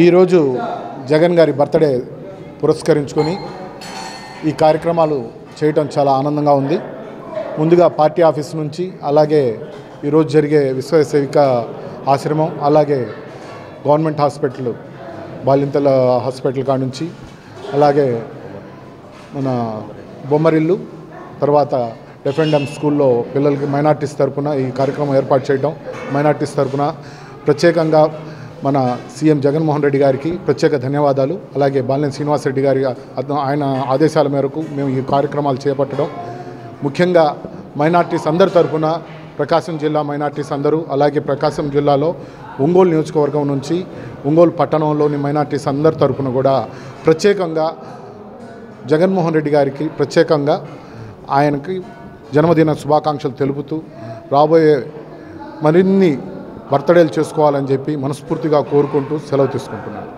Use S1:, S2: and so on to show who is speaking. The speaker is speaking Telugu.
S1: ఈరోజు జగన్ గారి బర్త్డే పురస్కరించుకొని ఈ కార్యక్రమాలు చేయటం చాలా ఆనందంగా ఉంది ముందుగా పార్టీ ఆఫీస్ నుంచి అలాగే ఈరోజు జరిగే విశ్వసేవిక ఆశ్రమం అలాగే గవర్నమెంట్ హాస్పిటల్ బాలింతల హాస్పిటల్ కాడ నుంచి అలాగే మన బొమ్మరిల్లు తర్వాత ఎఫ్ఎండ్ఎం స్కూల్లో పిల్లలకి మైనార్టీస్ తరపున ఈ కార్యక్రమం ఏర్పాటు చేయడం మైనార్టీస్ తరపున ప్రత్యేకంగా మన సీఎం జగన్మోహన్ రెడ్డి గారికి ప్రత్యేక ధన్యవాదాలు అలాగే బాలినేని శ్రీనివాసరెడ్డి గారి అత- ఆయన ఆదేశాల మేరకు మేము ఈ కార్యక్రమాలు చేపట్టడం ముఖ్యంగా మైనార్టీస్ అందరి తరపున ప్రకాశం జిల్లా మైనార్టీస్ అందరూ అలాగే ప్రకాశం జిల్లాలో ఒంగోలు నియోజకవర్గం నుంచి ఒంగోలు పట్టణంలోని మైనార్టీస్ అందరి తరపున కూడా ప్రత్యేకంగా జగన్మోహన్ రెడ్డి గారికి ప్రత్యేకంగా ఆయనకి జన్మదిన శుభాకాంక్షలు తెలుపుతూ రాబోయే మరిన్ని బర్త్డేలు చేసుకోవాలని చెప్పి మనస్ఫూర్తిగా కోరుకుంటూ సెలవు తీసుకుంటున్నాను